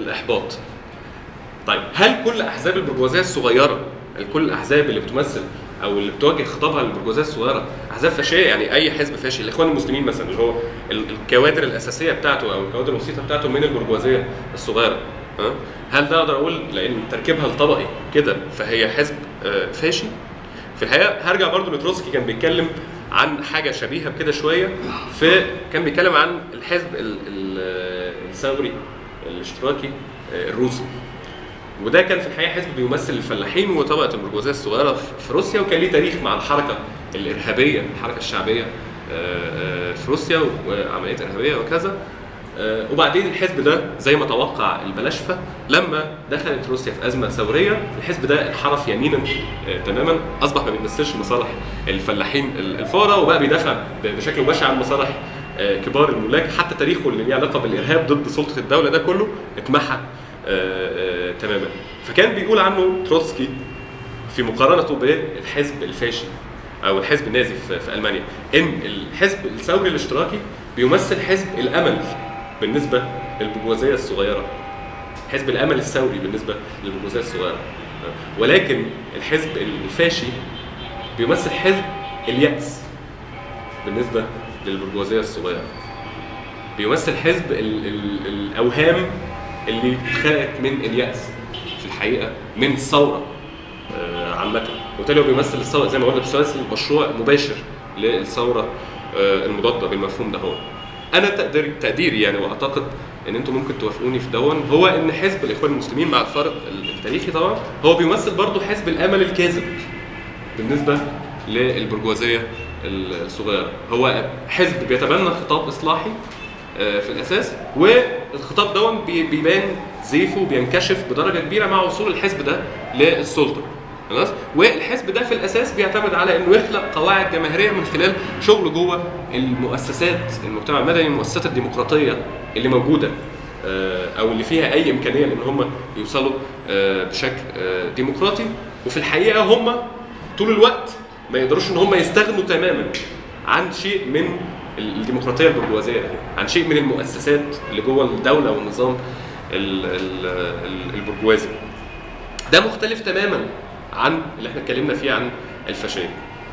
والاحباط طيب هل كل احزاب البرجوازيه الصغيره كل الاحزاب اللي بتمثل او اللي بتوجه خطابها للبرجوازيه الصغيره احزاب فاشيه يعني اي حزب فاشي الاخوان المسلمين مثلا اللي هو ال- الكوادر الاساسيه بتاعته او الكوادر الوسيطه بتاعته من البرجوازيه الصغيره ها؟ هل ده اقدر اقول لان تركيبها الطبقي كده فهي حزب آه، فاشي في الحقيقه هرجع برضو لتروتسكي كان بيتكلم عن حاجه شبيهه بكده شويه في كان بيتكلم عن الحزب ال- ال- الثوري الاشتراكي آه، الروسي وده كان في الحقيقه حزب بيمثل الفلاحين وطبقه البرجوازيه الصغيره في- في روسيا وكان ليه تاريخ مع الحركه الارهابيه الحركه الشعبيه آه، آه، في روسيا وعمليات ارهابيه وكذا آه، وبعدين الحزب ده زي ما توقع البلاشفه لما دخلت روسيا في ازمه ثوريه الحزب ده انحرف يمينا آه، تماما اصبح ما بيمثلش مصالح الفلاحين ال- الفقراء وبقى بيدافع ب- بشكل مباشر عن مصالح آه، كبار الملاك حتى تاريخه اللي ليه علاقه بالارهاب ضد سلطه الدوله ده كله اتمحى آه، آه، تماما فكان بيقول عنه تروتسكي في مقارنته بالحزب الفاشي او الحزب النازي في, في المانيا ان الحزب الثوري الاشتراكي بيمثل حزب الامل بالنسبه للبرجوازيه الصغيره حزب الامل الثوري بالنسبه للبرجوازيه الصغيره ولكن الحزب الفاشي بيمثل حزب اليأس بالنسبه للبرجوازيه الصغيره بيمثل حزب ال ال الاوهام اللي اتخلقت من اليأس في الحقيقه من الثوره آه، عامه وبالتالي هو بيمثل الثوره زي ما قلنا بيمثل مشروع مباشر للثوره آه، المضاده بالمفهوم ده هو انا تقديري تقديري يعني واعتقد ان انتم ممكن توافقوني في دون هو ان حزب الاخوان المسلمين مع الفارق التاريخي طبعا هو بيمثل برضه حزب الامل الكاذب بالنسبه للبرجوازيه الصغيره هو حزب بيتبنى خطاب اصلاحي آه، في الاساس والخطاب ده بي- بيبان زيفه وبينكشف بدرجه كبيره مع وصول الحزب ده للسلطه خلاص والحزب ده في الاساس بيعتمد على انه يخلق قواعد جماهيريه من خلال شغل جوه المؤسسات المجتمع المدني المؤسسات الديمقراطيه اللي موجوده آه، او اللي فيها اي امكانيه ان هم يوصلوا آه، بشكل آه، ديمقراطي وفي الحقيقه هم طول الوقت ما يقدروش ان هم يستغنوا تماما عن شيء من الديمقراطيه البرجوازيه ده عن شيء من المؤسسات اللي جوه الدوله والنظام ال- ال- ال- البرجوازي ده مختلف تماما عن اللي احنا اتكلمنا فيه عن الفاشيه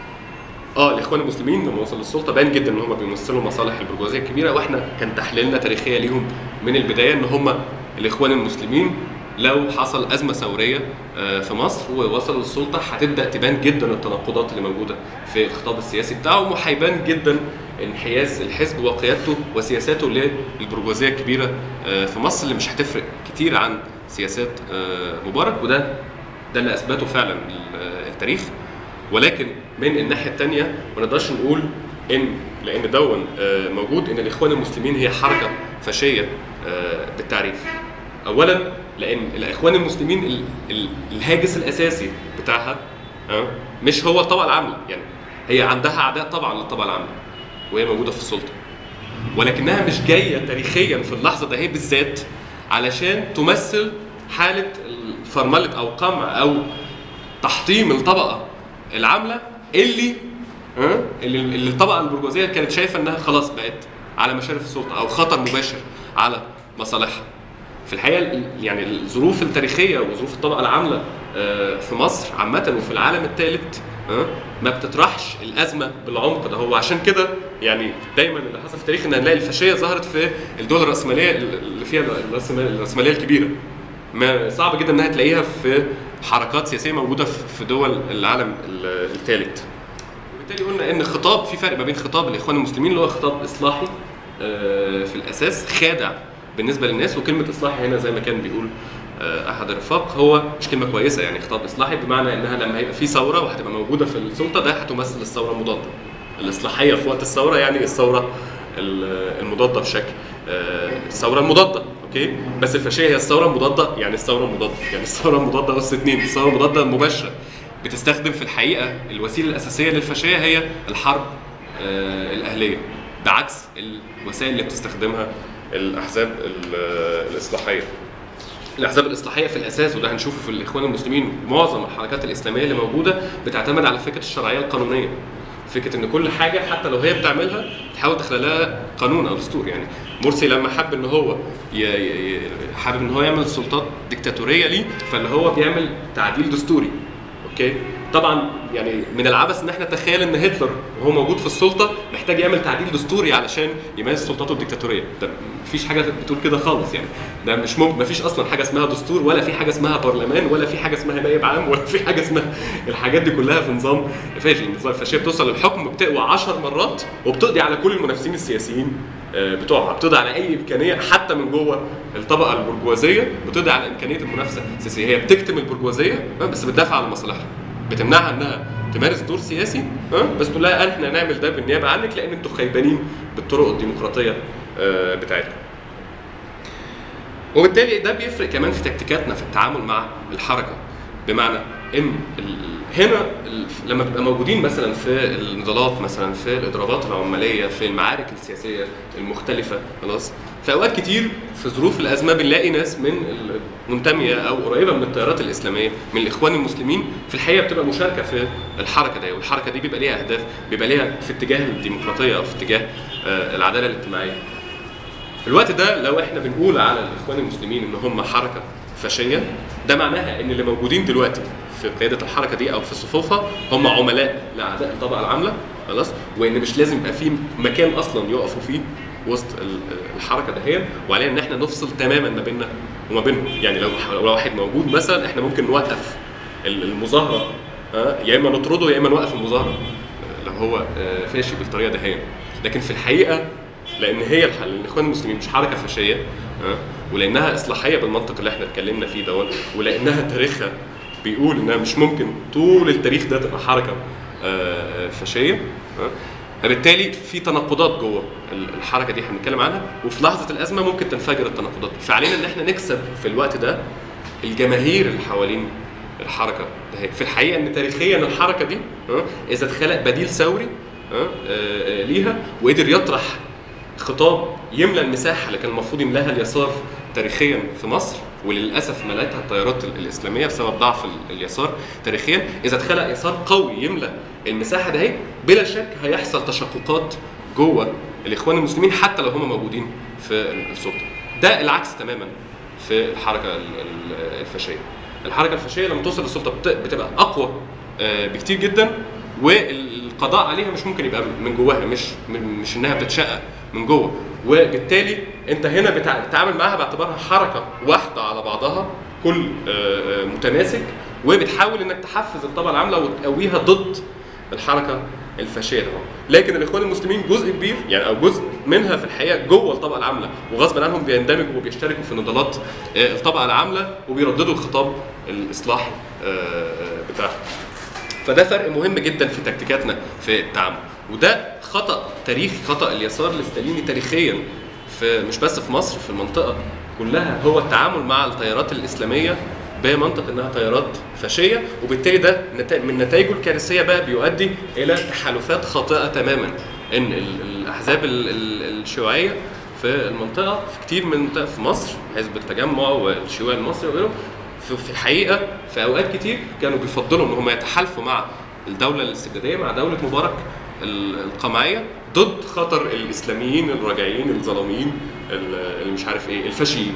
اه الاخوان المسلمين لما وصلوا للسلطه باين جدا ان هم بيمثلوا مصالح البرجوازيه الكبيره واحنا كان تحليلنا تاريخيا ليهم من البدايه ان هم الاخوان المسلمين لو حصل ازمه ثوريه آه، في مصر ووصلوا للسلطه هتبدا تبان جدا التناقضات اللي موجوده في الخطاب السياسي بتاعهم وهيبان جدا انحياز الحزب وقيادته وسياساته للبرجوازيه الكبيره آه، في مصر اللي مش هتفرق كتير عن سياسات آه، مبارك وده ده اللي اثبته فعلا ال- التاريخ ولكن من الناحيه الثانيه ما نقدرش نقول ان لان دون آه، موجود ان الاخوان المسلمين هي حركه فاشيه آه، بالتعريف اولا لان الاخوان المسلمين ال- ال- الهاجس الاساسي بتاعها آه، مش هو الطبقه العامله يعني هي عندها اعداء طبعا للطبقه العامله وهي موجوده في السلطه ولكنها مش جايه تاريخيا في اللحظه ده هي بالذات علشان تمثل حاله الفرمله او قمع او تحطيم الطبقه العامله اللي ها اللي اللي الطبقه البرجوازيه كانت شايفه انها خلاص بقت على مشارف السلطه او خطر مباشر على مصالحها. في الحقيقه ال- يعني الظروف التاريخيه وظروف الطبقه العامله آه، في مصر عامه وفي العالم الثالث ها، ما بتطرحش الازمه بالعمق ده هو عشان كده يعني دايما اللي حصل في التاريخ ان هنلاقي الفاشيه ظهرت في الدول الراسماليه اللي فيها الراسماليه الرأسمالية الكبيره ما صعب جدا انها تلاقيها في حركات سياسيه موجوده في في دول العالم الثالث وبالتالي قلنا ان خطاب في فرق ما بين خطاب الاخوان المسلمين اللي هو خطاب اصلاحي آه، في الاساس خادع بالنسبه للناس وكلمه اصلاحي هنا زي ما كان بيقول آه، احد الرفاق هو مش كلمه كويسه يعني خطاب اصلاحي بمعنى انها لما هيبقى في ثوره وهتبقى موجوده في السلطه ده هتمثل الثوره المضاده الاصلاحيه في وقت الثوره يعني الثوره ال- المضاده بشكل آه، الثوره المضاده اوكي بس الفاشيه هي الثوره المضاده يعني الثوره المضاده يعني الثوره المضاده بس اتنين الثوره المضاده المباشره بتستخدم في الحقيقه الوسيله الاساسيه للفاشيه هي الحرب آه، الاهليه بعكس الوسائل اللي بتستخدمها الاحزاب ال- الاصلاحيه الاحزاب الاصلاحيه في الاساس وده هنشوفه في الاخوان المسلمين معظم الحركات الاسلاميه اللي موجوده بتعتمد على فكره الشرعيه القانونيه فكره ان كل حاجه حتى لو هي بتعملها تحاول تخلق لها قانون او دستور يعني مرسي لما حب ان هو ي... ي... ي- حابب ان هو يعمل سلطات ديكتاتوريه ليه فاللي هو بيعمل تعديل دستوري اوكي طبعا يعني من العبث ان احنا نتخيل ان هتلر وهو موجود في السلطه محتاج يعمل تعديل دستوري علشان يمارس سلطاته الديكتاتوريه ده مفيش حاجه بتقول كده خالص يعني ده مش ممكن مفيش اصلا حاجه اسمها دستور ولا في حاجه اسمها برلمان ولا في حاجه اسمها نائب عام ولا في حاجه اسمها الحاجات دي كلها في نظام فاشي النظام الفاشيه بتوصل للحكم بتقوى 10 مرات وبتقضي على كل المنافسين السياسيين آه، بتوعها بتقضي على اي امكانيه حتى من جوه الطبقه البرجوازيه بتقضي على امكانيه المنافسه السياسيه هي بتكتم البرجوازيه آه، بس بتدافع عن مصالحها بتمنعها انها تمارس دور سياسي ها بس تقول لها احنا هنعمل ده بالنيابه عنك لان انتوا خيبانين بالطرق الديمقراطيه آه، بتاعتكم. وبالتالي ده بيفرق كمان في تكتيكاتنا في التعامل مع الحركه بمعنى ان ال- هنا ال- لما بنبقى موجودين مثلا في النضالات مثلا في الاضرابات العماليه في المعارك السياسيه المختلفه خلاص في اوقات كتير في ظروف الازمه بنلاقي ناس من المنتميه او قريبه من التيارات الاسلاميه من الاخوان المسلمين في الحقيقه بتبقى مشاركه في الحركه دي والحركه دي بيبقى ليها اهداف بيبقى ليها في اتجاه الديمقراطيه او في اتجاه آه، العداله الاجتماعيه في الوقت ده لو احنا بنقول على الاخوان المسلمين ان هم حركه فاشيه ده معناها ان اللي موجودين دلوقتي في قياده الحركه دي او في صفوفها هم عملاء لاعداء الطبقه العامله خلاص وان مش لازم يبقى في مكان اصلا يقفوا فيه وسط ال- الحركه دهيا وعلينا ان احنا نفصل تماما ما بيننا وما بينهم يعني لو لو واحد موجود مثلا احنا ممكن نوقف ال- المظاهره ها، يا اما نطرده يا اما نوقف المظاهره لو هو آه، فاشي بالطريقه دهيا لكن في الحقيقه لان هي الح- الاخوان المسلمين مش حركه فاشيه ها، ولانها اصلاحيه بالمنطق اللي احنا اتكلمنا فيه دون ولانها تاريخها بيقول انها مش ممكن طول التاريخ ده تبقى حركه آه، فاشيه ها، فبالتالي في تناقضات جوه ال- الحركه دي احنا بنتكلم عنها وفي لحظه الازمه ممكن تنفجر التناقضات دي فعلينا ان احنا نكسب في الوقت ده الجماهير اللي حوالين الحركه ده في الحقيقه ان تاريخيا الحركه دي ها، اذا اتخلق بديل ثوري ها، آه، آه، ليها وقدر يطرح خطاب يملى المساحه اللي كان المفروض يملاها اليسار تاريخيا في مصر وللاسف ملأتها التيارات ال- الاسلاميه بسبب ضعف ال- اليسار تاريخيا اذا اتخلق يسار قوي يملى المساحه ده بلا شك هيحصل تشققات جوه الاخوان المسلمين حتى لو هم موجودين في ال- السلطه ده العكس تماما في الحركه ال- ال- الفاشيه الحركه الفاشيه لما توصل للسلطه بت- بتبقى اقوى آه، بكتير جدا والقضاء عليها مش ممكن يبقى من جواها مش من- مش انها بتتشقق من جوه وبالتالي انت هنا بتع- بتتعامل معاها باعتبارها حركه واحده على بعضها كل آه، آه، متماسك وبتحاول انك تحفز الطبقه العامله وتقويها ضد الحركه الفاشيه ده لكن الاخوان المسلمين جزء كبير يعني او جزء منها في الحقيقه جوه الطبقه العامله وغصبا عنهم بيندمجوا وبيشتركوا في نضالات آه، الطبقه العامله وبيرددوا الخطاب الاصلاحي آه، آه، بتاعهم فده فرق مهم جدا في تكتيكاتنا في التعامل وده خطا تاريخي خطا اليسار الاستاليني تاريخيا في مش بس في مصر في المنطقه كلها هو التعامل مع التيارات الاسلاميه بمنطق انها تيارات فاشيه وبالتالي ده نتا- من نتائجه الكارثيه بقى بيؤدي الى تحالفات خاطئه تماما ان ال- الاحزاب ال- ال- الشيوعيه في المنطقه في كتير من المنطقه في مصر حزب التجمع والشيوعي المصري وغيرهم في في الحقيقه في اوقات كتير كانوا بيفضلوا ان هم يتحالفوا مع الدوله الاستبداديه مع دوله مبارك ال- القمعيه ضد خطر الاسلاميين الراجعين الظلاميين ال- اللي مش عارف ايه الفاشيين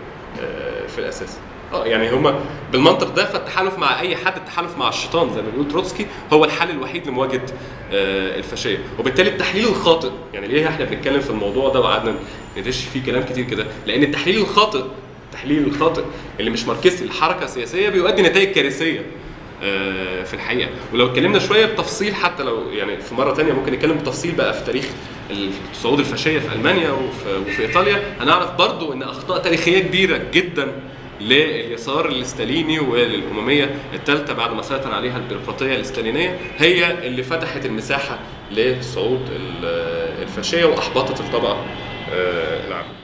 آه، في الاساس اه يعني هما بالمنطق ده فالتحالف مع اي حد التحالف مع الشيطان زي ما بيقول تروتسكي هو الحل الوحيد لمواجهه آه، الفاشيه وبالتالي التحليل الخاطئ يعني ليه احنا بنتكلم في الموضوع ده وقعدنا ندش فيه كلام كتير كده لان التحليل الخاطئ التحليل الخاطئ اللي مش ماركسي لحركه سياسيه بيؤدي نتائج كارثيه آه، في الحقيقه ولو اتكلمنا شويه بتفصيل حتى لو يعني في مره تانية ممكن نتكلم بتفصيل بقى في تاريخ الصعود الفاشيه في المانيا وفي, وفي ايطاليا هنعرف برضو ان اخطاء تاريخيه كبيره جدا لليسار الاستاليني وللامميه الثالثه بعد ما سيطر عليها البيروقراطيه الاستالينيه هي اللي فتحت المساحه لصعود ال- الفاشيه واحبطت الطبقه آه، العامه